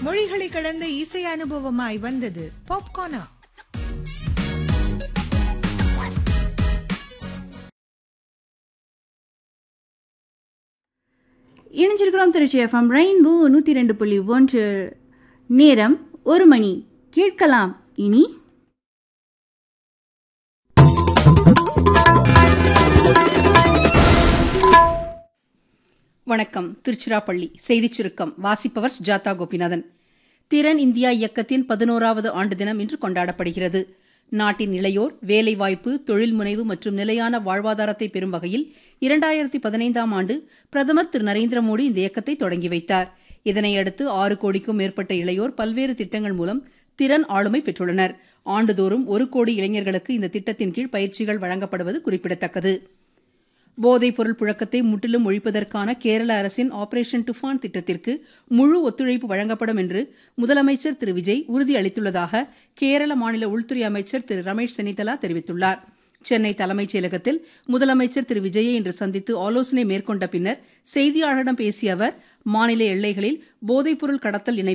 மொழிகளை கடந்த இசை அனுபவமாய் வந்தது பாப்கார்னா இணைஞ்சிருக்கிறோம் திருச்சி எஃப்எம் ரெயின்போ நூற்றி ரெண்டு புள்ளி ஒன்று நேரம் ஒரு மணி கேட்கலாம் இனி வணக்கம் திருச்சிராப்பள்ளி செய்திச் சுருக்கம் வாசிப்பவர் சுஜாதா கோபிநாதன் திறன் இந்தியா இயக்கத்தின் பதினோராவது ஆண்டு தினம் இன்று கொண்டாடப்படுகிறது நாட்டின் இளையோர் வேலைவாய்ப்பு தொழில் முனைவு மற்றும் நிலையான வாழ்வாதாரத்தை பெறும் வகையில் இரண்டாயிரத்தி பதினைந்தாம் ஆண்டு பிரதமர் திரு நரேந்திர மோடி இந்த இயக்கத்தை தொடங்கி வைத்தார் இதனையடுத்து ஆறு கோடிக்கும் மேற்பட்ட இளையோர் பல்வேறு திட்டங்கள் மூலம் திறன் ஆளுமை பெற்றுள்ளனர் ஆண்டுதோறும் ஒரு கோடி இளைஞர்களுக்கு இந்த திட்டத்தின் கீழ் பயிற்சிகள் வழங்கப்படுவது குறிப்பிடத்தக்கது போதைப் பொருள் புழக்கத்தை முற்றிலும் ஒழிப்பதற்கான கேரள அரசின் ஆபரேஷன் டுஃபான் திட்டத்திற்கு முழு ஒத்துழைப்பு வழங்கப்படும் என்று முதலமைச்சர் திரு விஜய் உறுதியளித்துள்ளதாக கேரள மாநில உள்துறை அமைச்சர் திரு ரமேஷ் சென்னிதலா தெரிவித்துள்ளார் சென்னை தலைமைச் செயலகத்தில் முதலமைச்சர் திரு விஜயை இன்று சந்தித்து ஆலோசனை மேற்கொண்ட பின்னர் செய்தியாளர்களிடம் பேசிய அவர் மாநில எல்லைகளில் போதைப்பொருள் கடத்தல் இணை